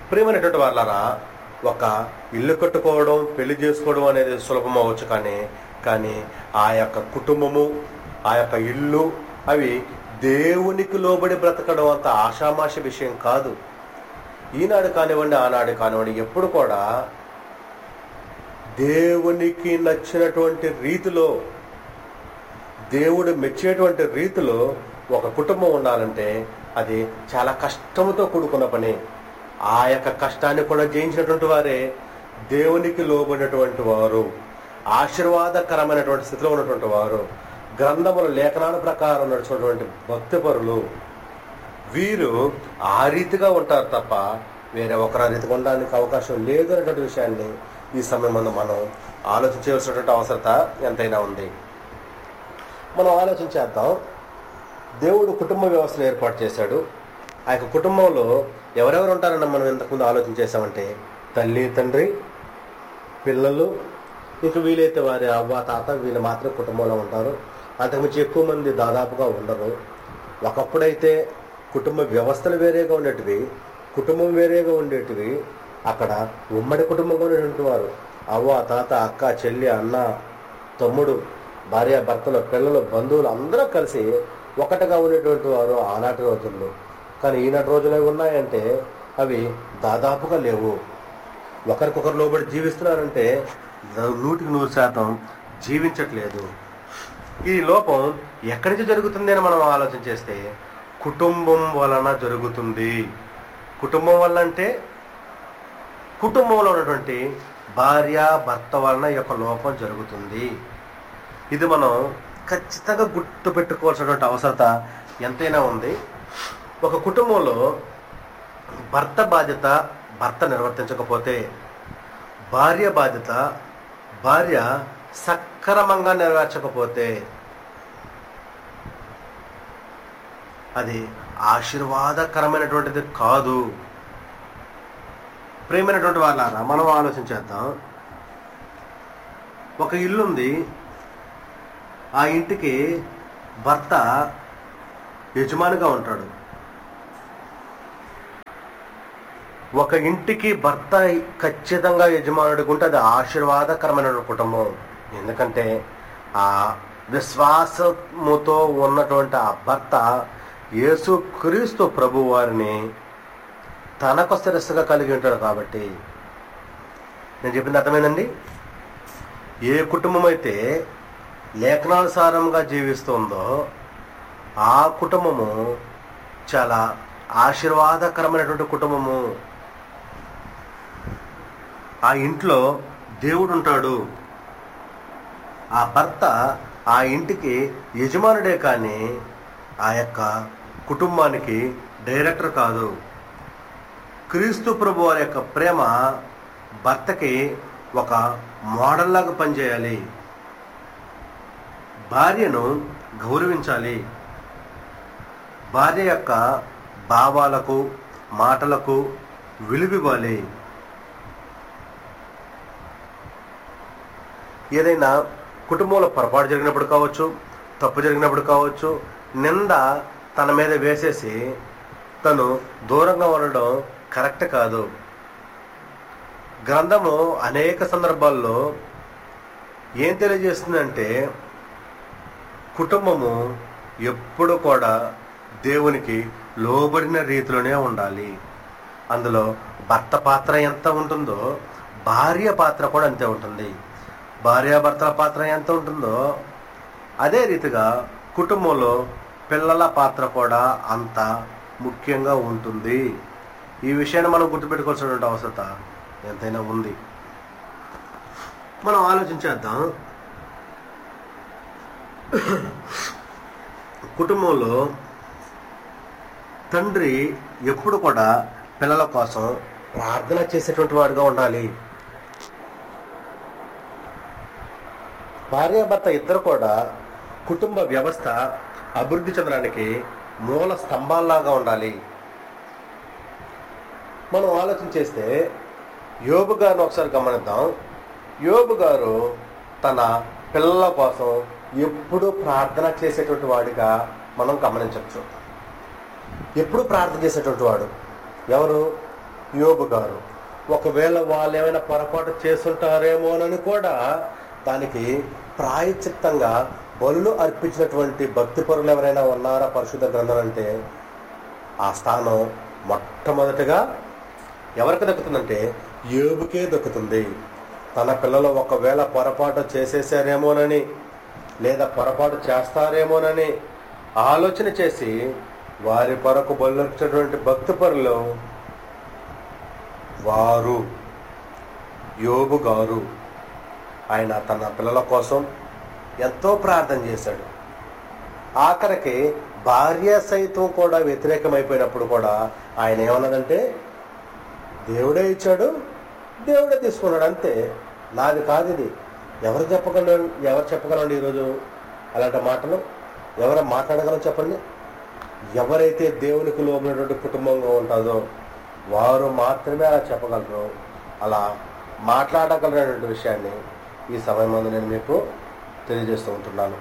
ప్రియమైనటువంటి వాళ్ళరా ఒక ఇల్లు కట్టుకోవడం పెళ్లి చేసుకోవడం అనేది సులభం అవ్వచ్చు కానీ కానీ ఆ యొక్క కుటుంబము ఆ యొక్క ఇల్లు అవి దేవునికి లోబడి బ్రతకడం అంత ఆషామాష విషయం కాదు ఈనాడు కానివ్వండి ఆనాడు కానివ్వండి ఎప్పుడు కూడా దేవునికి నచ్చినటువంటి రీతిలో దేవుడు మెచ్చేటువంటి రీతిలో ఒక కుటుంబం ఉండాలంటే అది చాలా కష్టంతో కూడుకున్న పని ఆ యొక్క కష్టాన్ని కూడా జయించినటువంటి వారే దేవునికి లోబడినటువంటి వారు ఆశీర్వాదకరమైనటువంటి స్థితిలో ఉన్నటువంటి వారు గ్రంథముల లేఖనాల ప్రకారం నడుచుకున్నటువంటి భక్తిపరులు వీరు ఆ రీతిగా ఉంటారు తప్ప వేరే ఒకరు ఆ రీతిగా ఉండడానికి అవకాశం లేదు అనేటువంటి విషయాన్ని ఈ సమయం ముందు మనం ఆలోచించవలసినటువంటి అవసరత ఎంతైనా ఉంది మనం ఆలోచించేద్దాం దేవుడు కుటుంబ వ్యవస్థను ఏర్పాటు చేశాడు ఆ యొక్క కుటుంబంలో ఎవరెవరు ఉంటారని మనం ఇంతకుముందు ఆలోచన చేశామంటే తల్లి తండ్రి పిల్లలు ఇక వీలైతే వారి అవ్వ తాత వీళ్ళు మాత్రం కుటుంబంలో ఉంటారు అంతకుమించి ఎక్కువ మంది దాదాపుగా ఉండరు ఒకప్పుడైతే కుటుంబ వ్యవస్థలు వేరేగా ఉండేటివి కుటుంబం వేరేగా ఉండేటివి అక్కడ ఉమ్మడి కుటుంబంగా ఉండేటువంటి వారు అవ్వ తాత అక్క చెల్లి అన్న తమ్ముడు భార్య భర్తలు పిల్లలు బంధువులు అందరూ కలిసి ఒకటిగా ఉండేటువంటి వారు ఆనాటి రోజుల్లో కానీ ఈనాటి రోజులు ఏవి ఉన్నాయంటే అవి దాదాపుగా లేవు ఒకరికొకరు లోబడి జీవిస్తున్నారంటే నూటికి నూరు శాతం జీవించట్లేదు ఈ లోపం ఎక్కడి నుంచి జరుగుతుంది అని మనం ఆలోచన చేస్తే కుటుంబం వలన జరుగుతుంది కుటుంబం వల్ల అంటే కుటుంబంలో ఉన్నటువంటి భార్య భర్త వలన ఈ యొక్క లోపం జరుగుతుంది ఇది మనం ఖచ్చితంగా గుర్తు పెట్టుకోవాల్సినటువంటి అవసరత ఎంతైనా ఉంది ఒక కుటుంబంలో భర్త బాధ్యత భర్త నిర్వర్తించకపోతే భార్య బాధ్యత భార్య సక్రమంగా నెరవేర్చకపోతే అది ఆశీర్వాదకరమైనటువంటిది కాదు ప్రేమైనటువంటి వాళ్ళారా మనం ఆలోచించేద్దాం ఒక ఇల్లుంది ఆ ఇంటికి భర్త యజమానిగా ఉంటాడు ఒక ఇంటికి భర్త ఖచ్చితంగా యజమానుడికి ఉంటే అది ఆశీర్వాదకరమైన కుటుంబం ఎందుకంటే ఆ విశ్వాసముతో ఉన్నటువంటి ఆ భర్త యేసు క్రీస్తు ప్రభు వారిని తనకు శిరస్సుగా కలిగి ఉంటాడు కాబట్టి నేను చెప్పింది అర్థమైందండి ఏ కుటుంబం అయితే లేఖనానుసారంగా జీవిస్తుందో ఆ కుటుంబము చాలా ఆశీర్వాదకరమైనటువంటి కుటుంబము ఆ ఇంట్లో దేవుడు ఉంటాడు ఆ భర్త ఆ ఇంటికి యజమానుడే కానీ ఆ యొక్క కుటుంబానికి డైరెక్టర్ కాదు క్రీస్తు ప్రభు వారి యొక్క ప్రేమ భర్తకి ఒక మోడల్ లాగా పనిచేయాలి భార్యను గౌరవించాలి భార్య యొక్క భావాలకు మాటలకు విలువివ్వాలి ఏదైనా కుటుంబంలో పొరపాటు జరిగినప్పుడు కావచ్చు తప్పు జరిగినప్పుడు కావచ్చు నింద తన మీద వేసేసి తను దూరంగా ఉండడం కరెక్ట్ కాదు గ్రంథము అనేక సందర్భాల్లో ఏం తెలియజేస్తుందంటే కుటుంబము ఎప్పుడు కూడా దేవునికి లోబడిన రీతిలోనే ఉండాలి అందులో భర్త పాత్ర ఎంత ఉంటుందో భార్య పాత్ర కూడా అంతే ఉంటుంది భార్యాభర్తల పాత్ర ఎంత ఉంటుందో అదే రీతిగా కుటుంబంలో పిల్లల పాత్ర కూడా అంత ముఖ్యంగా ఉంటుంది ఈ విషయాన్ని మనం గుర్తుపెట్టుకోవాల్సినటువంటి అవసరత ఎంతైనా ఉంది మనం ఆలోచించేద్దాం కుటుంబంలో తండ్రి ఎప్పుడు కూడా పిల్లల కోసం ప్రార్థన చేసేటువంటి వాడుగా ఉండాలి భార్యాభర్త ఇద్దరు కూడా కుటుంబ వ్యవస్థ అభివృద్ధి చెందడానికి మూల స్తంభాల్లాగా ఉండాలి మనం ఆలోచన చేస్తే యోబు గారిని ఒకసారి గమనిద్దాం యోబు గారు తన పిల్లల కోసం ఎప్పుడూ ప్రార్థన చేసేటువంటి వాడిగా మనం గమనించవచ్చు ఎప్పుడు ప్రార్థన చేసేటువంటి వాడు ఎవరు యోబు గారు ఒకవేళ వాళ్ళు ఏమైనా పొరపాటు చేస్తుంటారేమోనని కూడా దానికి ప్రాయచిత్తంగా బలులు అర్పించినటువంటి భక్తి పరులు ఎవరైనా ఉన్నారా పరిశుద్ధ గ్రంథం అంటే ఆ స్థానం మొట్టమొదటిగా ఎవరికి దక్కుతుందంటే యోబుకే దక్కుతుంది తన పిల్లలు ఒకవేళ పొరపాటు చేసేసారేమోనని లేదా పొరపాటు చేస్తారేమోనని ఆలోచన చేసి వారి కొరకు బలుచినటువంటి భక్తి పరులు వారు యోబు గారు ఆయన తన పిల్లల కోసం ఎంతో ప్రార్థన చేశాడు ఆఖరికి భార్య సైతం కూడా వ్యతిరేకమైపోయినప్పుడు కూడా ఆయన ఏమన్నదంటే దేవుడే ఇచ్చాడు దేవుడే తీసుకున్నాడు అంతే నాది కాదు ఇది ఎవరు చెప్పగలరు ఎవరు చెప్పగలండి ఈరోజు అలాంటి మాటలు ఎవరు మాట్లాడగలరు చెప్పండి ఎవరైతే దేవునికి లోబడినటువంటి కుటుంబంగా ఉంటుందో వారు మాత్రమే అలా చెప్పగలరు అలా మాట్లాడగలరనేటువంటి విషయాన్ని ఈ సమయం ముందు నేను మీకు తెలియజేస్తూ ఉంటున్నాను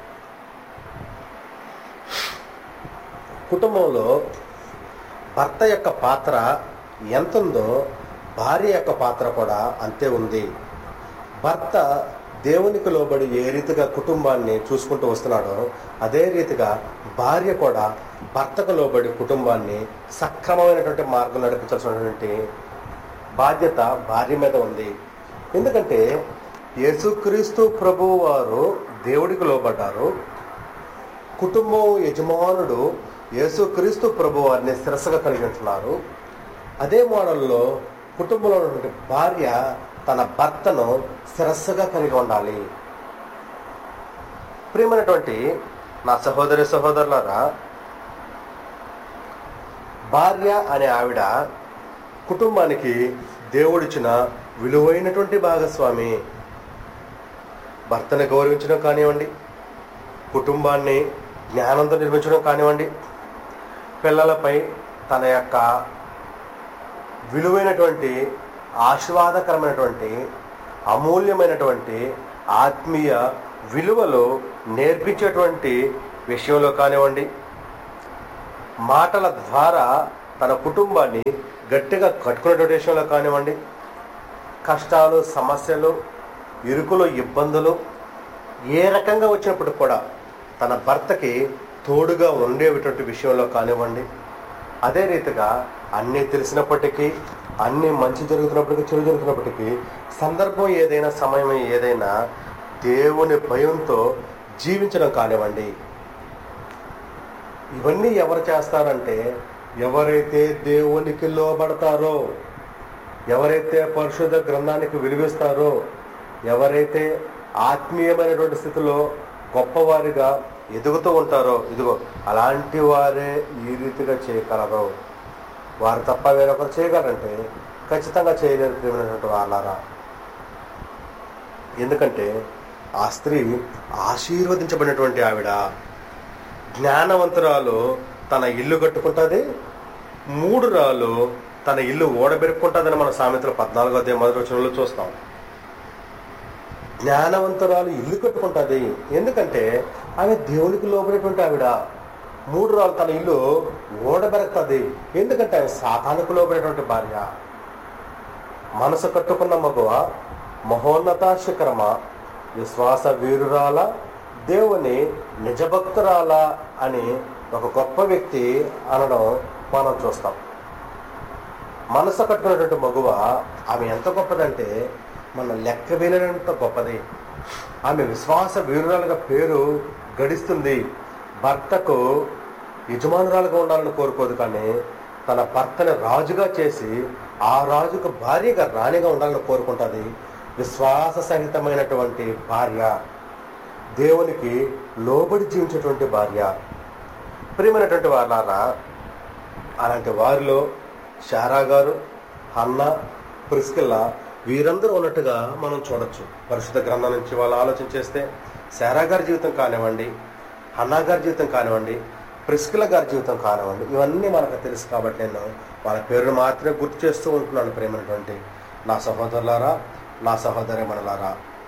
కుటుంబంలో భర్త యొక్క పాత్ర ఎంత ఉందో భార్య యొక్క పాత్ర కూడా అంతే ఉంది భర్త దేవునికి లోబడి ఏ రీతిగా కుటుంబాన్ని చూసుకుంటూ వస్తున్నాడో అదే రీతిగా భార్య కూడా భర్తకు లోబడి కుటుంబాన్ని సక్రమమైనటువంటి మార్గం నడిపించాల్సినటువంటి బాధ్యత భార్య మీద ఉంది ఎందుకంటే యేసుక్రీస్తు ప్రభువు వారు దేవుడికి లోబడ్డారు కుటుంబం యజమానుడు యేసుక్రీస్తు ప్రభు వారిని శిరసగా కలిగి ఉంటున్నారు అదే మోడల్లో కుటుంబంలో ఉన్నటువంటి భార్య తన భర్తను శిరస్సుగా కలిగి ఉండాలి ప్రియమైనటువంటి నా సహోదరి సహోదరులారా భార్య అనే ఆవిడ కుటుంబానికి దేవుడిచ్చిన విలువైనటువంటి భాగస్వామి భర్తను గౌరవించడం కానివ్వండి కుటుంబాన్ని జ్ఞానంతో నిర్మించడం కానివ్వండి పిల్లలపై తన యొక్క విలువైనటువంటి ఆశీర్వాదకరమైనటువంటి అమూల్యమైనటువంటి ఆత్మీయ విలువలు నేర్పించేటువంటి విషయంలో కానివ్వండి మాటల ద్వారా తన కుటుంబాన్ని గట్టిగా కట్టుకునేటువంటి విషయంలో కానివ్వండి కష్టాలు సమస్యలు ఇరుకులు ఇబ్బందులు ఏ రకంగా వచ్చినప్పుడు కూడా తన భర్తకి తోడుగా ఉండేటువంటి విషయంలో కానివ్వండి అదే రీతిగా అన్నీ తెలిసినప్పటికీ అన్నీ మంచి జరుగుతున్నప్పటికీ చెడు జరుగుతున్నప్పటికీ సందర్భం ఏదైనా సమయం ఏదైనా దేవుని భయంతో జీవించడం కానివ్వండి ఇవన్నీ ఎవరు చేస్తారంటే ఎవరైతే దేవునికి లోబడతారో ఎవరైతే పరిశుద్ధ గ్రంథానికి విలువిస్తారో ఎవరైతే ఆత్మీయమైనటువంటి స్థితిలో గొప్పవారిగా ఎదుగుతూ ఉంటారో ఇదిగో అలాంటి వారే ఈ రీతిగా చేయగలరు వారు తప్ప వేరొకరు చేయగలరంటే ఖచ్చితంగా చేయలేరు ప్రియమైనటువంటి వాళ్ళారా ఎందుకంటే ఆ స్త్రీ ఆశీర్వదించబడినటువంటి ఆవిడ జ్ఞానవంతురాలు తన ఇల్లు కట్టుకుంటుంది మూడు రాళ్ళు తన ఇల్లు ఓడబెరుక్కుంటుందని మన సామెతలు పద్నాలుగో అధ్యాయం మొదటి వచనంలో చూస్తాం జ్ఞానవంతురాలు ఇల్లు కట్టుకుంటుంది ఎందుకంటే ఆమె దేవునికి లోబడేటువంటి ఆవిడ మూడు రాళ్ళు తన ఇల్లు ఓడబెరుకుతుంది ఎందుకంటే ఆమె సాతానికి లోబడేటువంటి భార్య మనసు కట్టుకున్న మగువ మహోన్నత శిఖరమ విశ్వాస వీరురాల దేవుని నిజభక్తురాల అని ఒక గొప్ప వ్యక్తి అనడం మనం చూస్తాం మనసు కట్టుకున్నటువంటి మగువ ఆమె ఎంత గొప్పదంటే మన లెక్క వేలనంత గొప్పది ఆమె విశ్వాస వీరురాలుగా పేరు గడిస్తుంది భర్తకు యజమానురాలుగా ఉండాలని కోరుకోదు కానీ తన భర్తని రాజుగా చేసి ఆ రాజుకు భార్యగా రాణిగా ఉండాలని కోరుకుంటుంది విశ్వాస సహితమైనటువంటి భార్య దేవునికి లోబడి జీవించేటువంటి భార్య ప్రియమైనటువంటి వారారా అలాంటి వారిలో షారా గారు హన్న ప్రిస్కిల్లా వీరందరూ ఉన్నట్టుగా మనం చూడొచ్చు పరిశుద్ధ గ్రంథం నుంచి వాళ్ళు ఆలోచన చేస్తే శారా గారి జీవితం కానివ్వండి హన్నా గారి జీవితం కానివ్వండి ప్రిస్కిల గారి జీవితం కానివ్వండి ఇవన్నీ మనకు తెలుసు కాబట్టి నేను వాళ్ళ పేరును మాత్రమే గుర్తు చేస్తూ ఉంటున్నాను ప్రేమైనటువంటి నా సహోదరులారా నా సహోదరి మనలారా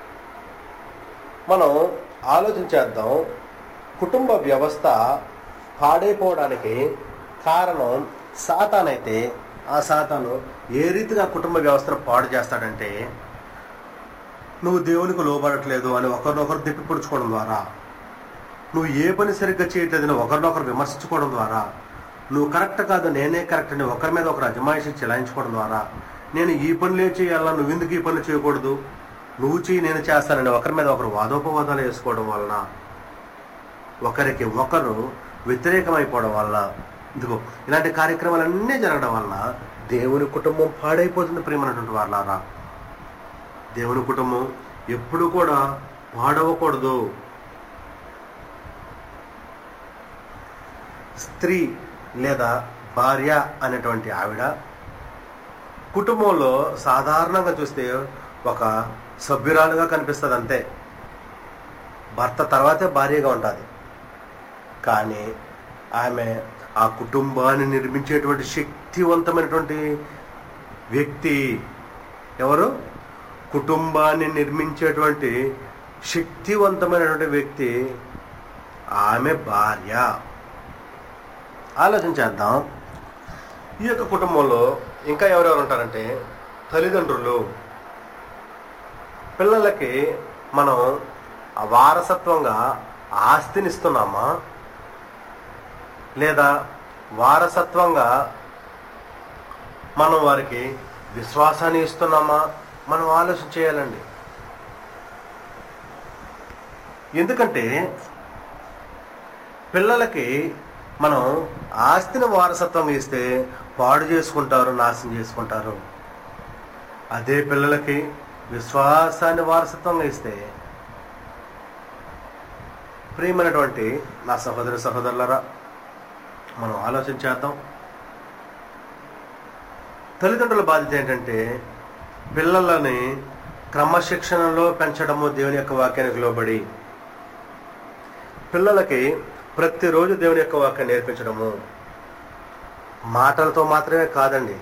మనం ఆలోచన చేద్దాం కుటుంబ వ్యవస్థ పాడైపోవడానికి కారణం సాతానైతే ఆ సాతాను ఏ రీతిగా కుటుంబ వ్యవస్థను పాడు చేస్తాడంటే నువ్వు దేవునికి లోబడట్లేదు అని ఒకరినొకరు తిప్పిపుడుచుకోవడం ద్వారా నువ్వు ఏ పని సరిగ్గా చేయట్లేదని ఒకరినొకరు విమర్శించుకోవడం ద్వారా నువ్వు కరెక్ట్ కాదు నేనే కరెక్ట్ అని ఒకరి మీద ఒకరు అజమాయిషి చెలాయించుకోవడం ద్వారా నేను ఈ పనులే చేయాలా నువ్వు ఎందుకు ఈ పనులు చేయకూడదు నువ్వు చేయి నేను చేస్తానని ఒకరి మీద ఒకరు వాదోపవాదాలు వేసుకోవడం వలన ఒకరికి ఒకరు వ్యతిరేకమైపోవడం వలన ఇదిగో ఇలాంటి కార్యక్రమాలన్నీ జరగడం వలన దేవుని కుటుంబం పాడైపోతుంది ప్రేమనటువంటి వాళ్ళారా దేవుని కుటుంబం ఎప్పుడు కూడా పాడవకూడదు స్త్రీ లేదా భార్య అనేటువంటి ఆవిడ కుటుంబంలో సాధారణంగా చూస్తే ఒక సభ్యురాలుగా కనిపిస్తుంది అంతే భర్త తర్వాతే భార్యగా ఉంటుంది కానీ ఆమె ఆ కుటుంబాన్ని నిర్మించేటువంటి శక్తివంతమైనటువంటి వ్యక్తి ఎవరు కుటుంబాన్ని నిర్మించేటువంటి శక్తివంతమైనటువంటి వ్యక్తి ఆమె భార్య ఆలోచన చేద్దాం ఈ యొక్క కుటుంబంలో ఇంకా ఎవరెవరు ఉంటారంటే తల్లిదండ్రులు పిల్లలకి మనం ఆ వారసత్వంగా ఆస్తిని ఇస్తున్నామా లేదా వారసత్వంగా మనం వారికి విశ్వాసాన్ని ఇస్తున్నామా మనం ఆలోచన చేయాలండి ఎందుకంటే పిల్లలకి మనం ఆస్తిని వారసత్వం ఇస్తే పాడు చేసుకుంటారు నాశనం చేసుకుంటారు అదే పిల్లలకి విశ్వాసాన్ని వారసత్వంగా ఇస్తే ప్రియమైనటువంటి నా సహోదరి సహోదరులరా మనం ఆలోచన చేద్దాం తల్లిదండ్రుల బాధ్యత ఏంటంటే పిల్లలని క్రమశిక్షణలో పెంచడము దేవుని యొక్క వాక్యానికి లోబడి పిల్లలకి ప్రతిరోజు దేవుని యొక్క వాక్యం నేర్పించడము మాటలతో మాత్రమే కాదండి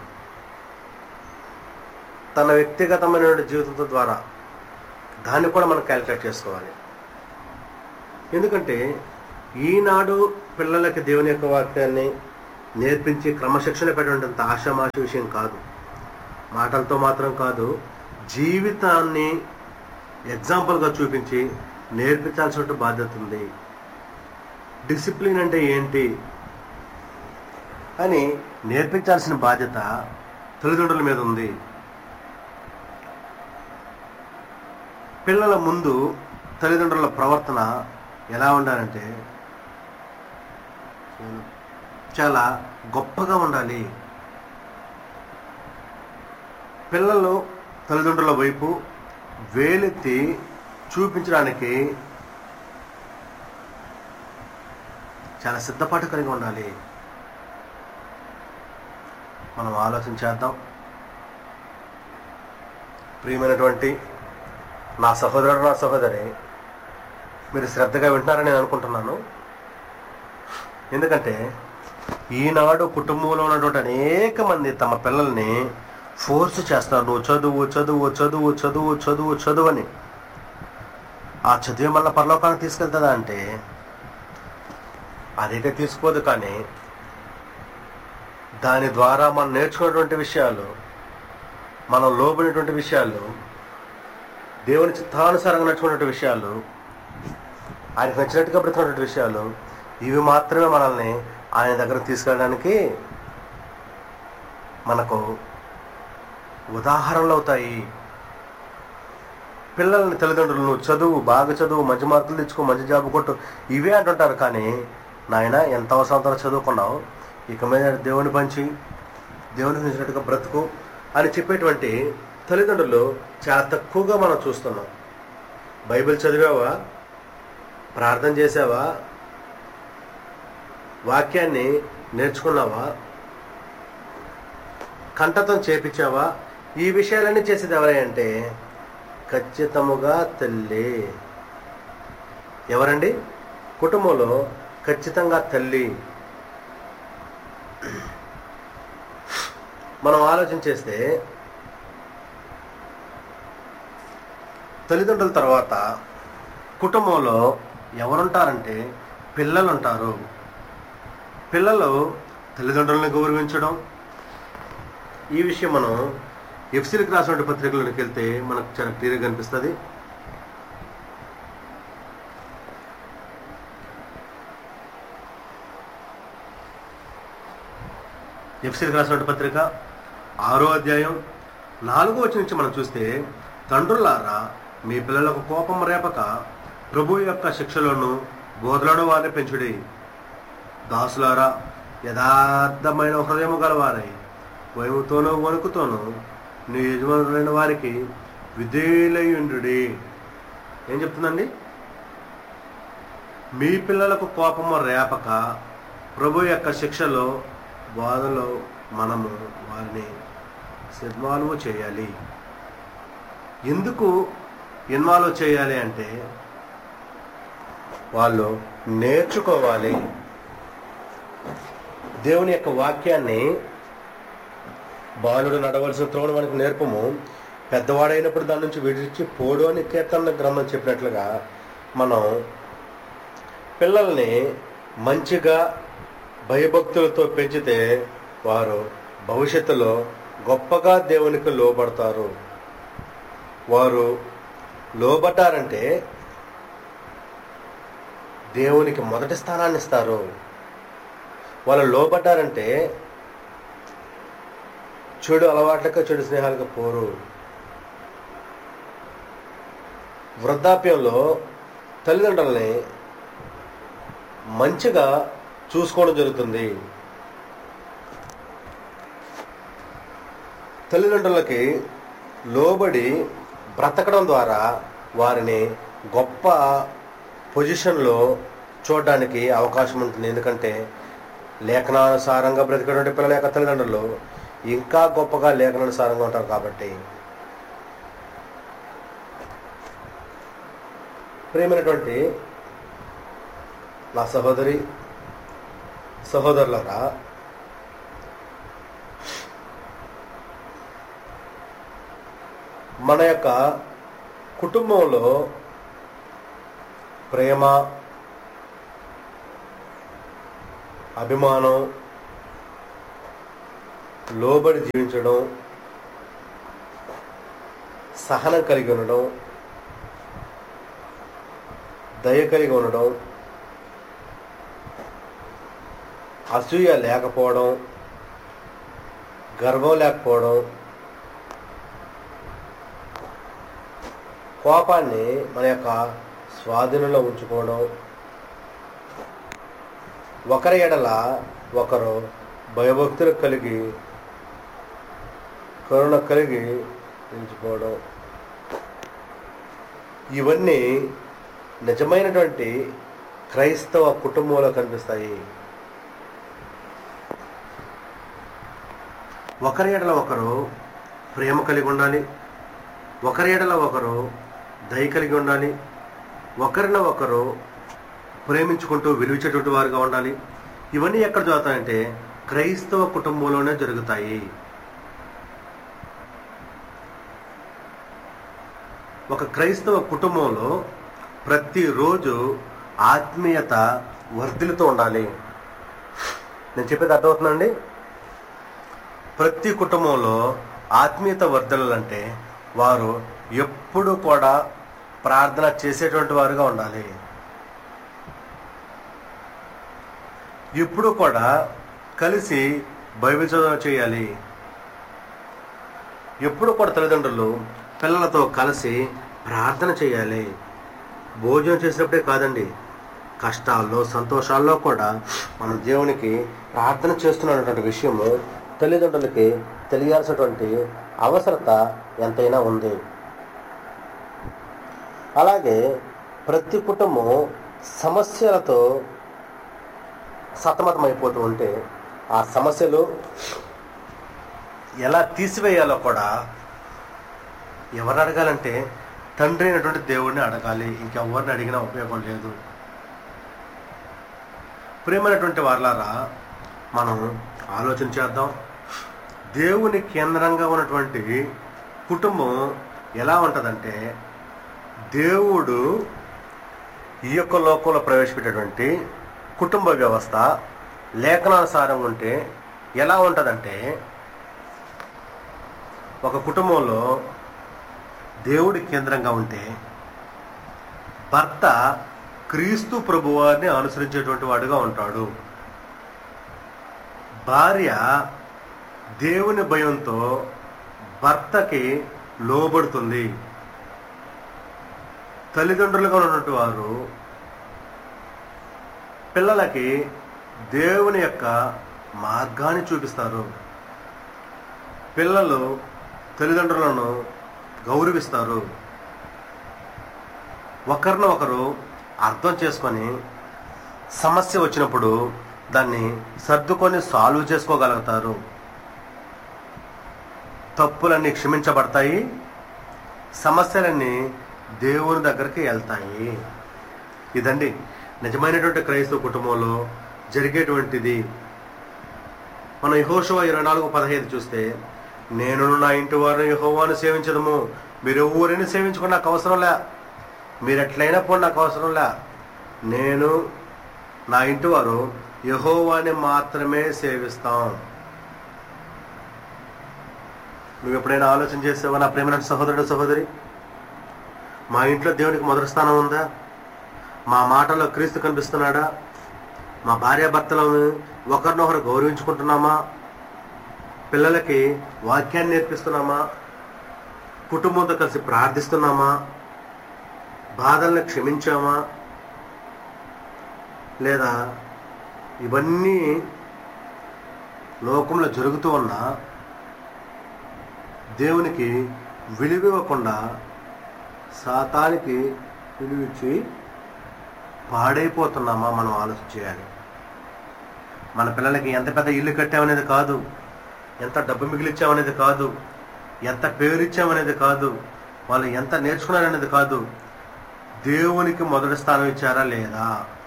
తన వ్యక్తిగతమైన జీవితంతో ద్వారా దాన్ని కూడా మనం క్యాలిక్యులేట్ చేసుకోవాలి ఎందుకంటే ఈనాడు పిల్లలకి దేవుని యొక్క వాక్యాన్ని నేర్పించి క్రమశిక్షణ పెట్టడంత ఆషామాషి విషయం కాదు మాటలతో మాత్రం కాదు జీవితాన్ని ఎగ్జాంపుల్గా చూపించి నేర్పించాల్సిన బాధ్యత ఉంది డిసిప్లిన్ అంటే ఏంటి అని నేర్పించాల్సిన బాధ్యత తల్లిదండ్రుల మీద ఉంది పిల్లల ముందు తల్లిదండ్రుల ప్రవర్తన ఎలా ఉండాలంటే చాలా గొప్పగా ఉండాలి పిల్లలు తల్లిదండ్రుల వైపు వేలెత్తి చూపించడానికి చాలా సిద్ధపాటు కలిగి ఉండాలి మనం ఆలోచన చేద్దాం ప్రియమైనటువంటి నా సహోదరుడు నా సహోదరి మీరు శ్రద్ధగా వింటున్నారని నేను అనుకుంటున్నాను ఎందుకంటే ఈనాడు కుటుంబంలో ఉన్నటువంటి అనేక మంది తమ పిల్లల్ని ఫోర్స్ చేస్తారు నువ్వు చదువు చదువు చదువు చదువు చదువు చదువు అని ఆ చదివే మళ్ళీ పరలోకానికి తీసుకెళ్తుందా అంటే అదైతే తీసుకోదు కానీ దాని ద్వారా మనం నేర్చుకున్నటువంటి విషయాలు మనం లోబడినటువంటి విషయాలు దేవుని చిత్తానుసారంగా నడుచుకున్నటువంటి విషయాలు ఆయనకు నచ్చినట్టుగా బ్రతికినటువంటి విషయాలు ఇవి మాత్రమే మనల్ని ఆయన దగ్గరకు తీసుకెళ్ళడానికి మనకు ఉదాహరణలు అవుతాయి పిల్లల్ని తల్లిదండ్రులు నువ్వు చదువు బాగా చదువు మంచి మార్కులు తెచ్చుకో మంచి జాబ్ కొట్టు ఇవే అంటుంటారు కానీ నాయన ఎంత అవసరం చదువుకున్నావు ఇక మీద దేవుని పంచి దేవునికి నచ్చినట్టుగా బ్రతుకు అని చెప్పేటువంటి తల్లిదండ్రులు చాలా తక్కువగా మనం చూస్తున్నాం బైబిల్ చదివావా ప్రార్థన చేసావా వాక్యాన్ని నేర్చుకున్నావా కంఠతం చేపించావా ఈ విషయాలన్నీ చేసేది ఎవరై అంటే ఖచ్చితముగా తల్లి ఎవరండి కుటుంబంలో ఖచ్చితంగా తల్లి మనం ఆలోచన చేస్తే తల్లిదండ్రుల తర్వాత కుటుంబంలో ఎవరుంటారంటే పిల్లలు ఉంటారు పిల్లలు తల్లిదండ్రులను గౌరవించడం ఈ విషయం మనం ఎఫ్సీలకు రాసినటువంటి పత్రికలోకి వెళ్తే మనకు చాలా క్లియర్గా కనిపిస్తుంది ఎఫ్సీలకు రాసినటువంటి పత్రిక ఆరో అధ్యాయం నాలుగో వచ్చిన నుంచి మనం చూస్తే తండ్రులారా మీ పిల్లలకు కోపం రేపక ప్రభు యొక్క శిక్షలను బోధలను వారిని పెంచుడి దాసులారా యథార్థమైన హృదయము గలవారై భయముతోనూ వణుకుతోనూ నీ యజమానులైన వారికి విధేయులయుండు ఏం చెప్తుందండి మీ పిల్లలకు కోపము రేపక ప్రభు యొక్క శిక్షలో బాధలో మనము వారిని ఇన్వాల్వ్ చేయాలి ఎందుకు ఇన్వాల్వ్ చేయాలి అంటే వాళ్ళు నేర్చుకోవాలి దేవుని యొక్క వాక్యాన్ని బాలుడు నడవలసిన త్రోవను మనకు నేర్పము పెద్దవాడైనప్పుడు దాని నుంచి విడిచి పోడు అని కీర్తన గ్రంథం చెప్పినట్లుగా మనం పిల్లల్ని మంచిగా భయభక్తులతో పెంచితే వారు భవిష్యత్తులో గొప్పగా దేవునికి లోబడతారు వారు లోబడ్డారంటే దేవునికి మొదటి స్థానాన్ని ఇస్తారు వాళ్ళు లోబడ్డారంటే చెడు అలవాట్లకు చెడు స్నేహాలకు పోరు వృద్ధాప్యంలో తల్లిదండ్రులని మంచిగా చూసుకోవడం జరుగుతుంది తల్లిదండ్రులకి లోబడి బ్రతకడం ద్వారా వారిని గొప్ప పొజిషన్లో చూడడానికి అవకాశం ఉంటుంది ఎందుకంటే లేఖనానుసారంగా బ్రతికేటువంటి పిల్లల యొక్క తల్లిదండ్రులు ఇంకా గొప్పగా లేఖనానుసారంగా ఉంటారు కాబట్టి ప్రియమైనటువంటి నా సహోదరి సహోదరులరా మన యొక్క కుటుంబంలో ప్రేమ అభిమానం లోబడి జీవించడం సహనం కలిగి ఉండడం దయ కలిగి ఉండడం అసూయ లేకపోవడం గర్వం లేకపోవడం కోపాన్ని మన యొక్క స్వాధీనంలో ఉంచుకోవడం ఒకరి ఎడల ఒకరు భయభక్తులు కలిగి కరుణ కలిగి ఉంచుకోవడం ఇవన్నీ నిజమైనటువంటి క్రైస్తవ కుటుంబంలో కనిపిస్తాయి ఒకరి ఎడల ఒకరు ప్రేమ కలిగి ఉండాలి ఒకరి ఎడల ఒకరు దయ కలిగి ఉండాలి ఒకరిన ఒకరు ప్రేమించుకుంటూ విలువించేటువంటి వారుగా ఉండాలి ఇవన్నీ ఎక్కడ జరుగుతాయంటే క్రైస్తవ కుటుంబంలోనే జరుగుతాయి ఒక క్రైస్తవ కుటుంబంలో ప్రతిరోజు ఆత్మీయత వర్ధిల్లుతూ ఉండాలి నేను చెప్పేది అర్థమవుతుందండి ప్రతి కుటుంబంలో ఆత్మీయత వర్ధనాలంటే వారు ఎప్పుడు కూడా ప్రార్థన చేసేటువంటి వారుగా ఉండాలి ఎప్పుడు కూడా కలిసి బైబిల్ చదవ చేయాలి ఎప్పుడు కూడా తల్లిదండ్రులు పిల్లలతో కలిసి ప్రార్థన చేయాలి భోజనం చేసినప్పుడే కాదండి కష్టాల్లో సంతోషాల్లో కూడా మనం దేవునికి ప్రార్థన చేస్తున్నటువంటి విషయము తల్లిదండ్రులకి తెలియాల్సినటువంటి అవసరత ఎంతైనా ఉంది అలాగే ప్రతి కుటుంబం సమస్యలతో సతమతమైపోతూ ఉంటే ఆ సమస్యలు ఎలా తీసివేయాలో కూడా ఎవరిని అడగాలంటే తండ్రి అయినటువంటి దేవుడిని అడగాలి ఇంకెవరిని అడిగినా ఉపయోగం లేదు ప్రేమైనటువంటి వారలారా మనం ఆలోచన చేద్దాం దేవుని కేంద్రంగా ఉన్నటువంటి కుటుంబం ఎలా ఉంటుందంటే దేవుడు ఈ యొక్క లోకంలో ప్రవేశపెట్టేటువంటి కుటుంబ వ్యవస్థ లేఖనానుసారం ఉంటే ఎలా ఉంటుందంటే ఒక కుటుంబంలో దేవుడి కేంద్రంగా ఉంటే భర్త క్రీస్తు ప్రభువారిని అనుసరించేటువంటి వాడుగా ఉంటాడు భార్య దేవుని భయంతో భర్తకి లోబడుతుంది తల్లిదండ్రులుగా ఉన్నటువంటి వారు పిల్లలకి దేవుని యొక్క మార్గాన్ని చూపిస్తారు పిల్లలు తల్లిదండ్రులను గౌరవిస్తారు ఒకరిని ఒకరు అర్థం చేసుకొని సమస్య వచ్చినప్పుడు దాన్ని సర్దుకొని సాల్వ్ చేసుకోగలుగుతారు తప్పులన్నీ క్షమించబడతాయి సమస్యలన్నీ దేవుని దగ్గరికి వెళ్తాయి ఇదండి నిజమైనటువంటి క్రైస్తవ కుటుంబంలో జరిగేటువంటిది మన యహోషువ ఇరవై నాలుగు పదహైదు చూస్తే నేను నా ఇంటి వారిని యహోవాను సేవించదము మీరు ఎవరిని సేవించుకుని నాకు అవసరం లే మీరు ఎట్లయినా పోండి నాకు అవసరం లే నేను నా ఇంటి వారు యహోవాని మాత్రమే సేవిస్తాం నువ్వు ఎప్పుడైనా ఆలోచన చేసావా నా ప్రేమైన సహోదరుడు సహోదరి మా ఇంట్లో దేవునికి మొదటి స్థానం ఉందా మా మాటలో క్రీస్తు కనిపిస్తున్నాడా మా భార్యాభర్తలను ఒకరినొకరు గౌరవించుకుంటున్నామా పిల్లలకి వాక్యాన్ని నేర్పిస్తున్నామా కుటుంబంతో కలిసి ప్రార్థిస్తున్నామా బాధల్ని క్షమించామా లేదా ఇవన్నీ లోకంలో జరుగుతూ ఉన్నా దేవునికి విలువివ్వకుండా శాతానికి విలువిచ్చి పాడైపోతున్నామా మనం ఆలోచన చేయాలి మన పిల్లలకి ఎంత పెద్ద ఇల్లు కట్టామనేది కాదు ఎంత డబ్బు మిగిలిచ్చామనేది కాదు ఎంత పేరు ఇచ్చామనేది కాదు వాళ్ళు ఎంత నేర్చుకున్నారనేది కాదు దేవునికి మొదటి స్థానం ఇచ్చారా లేదా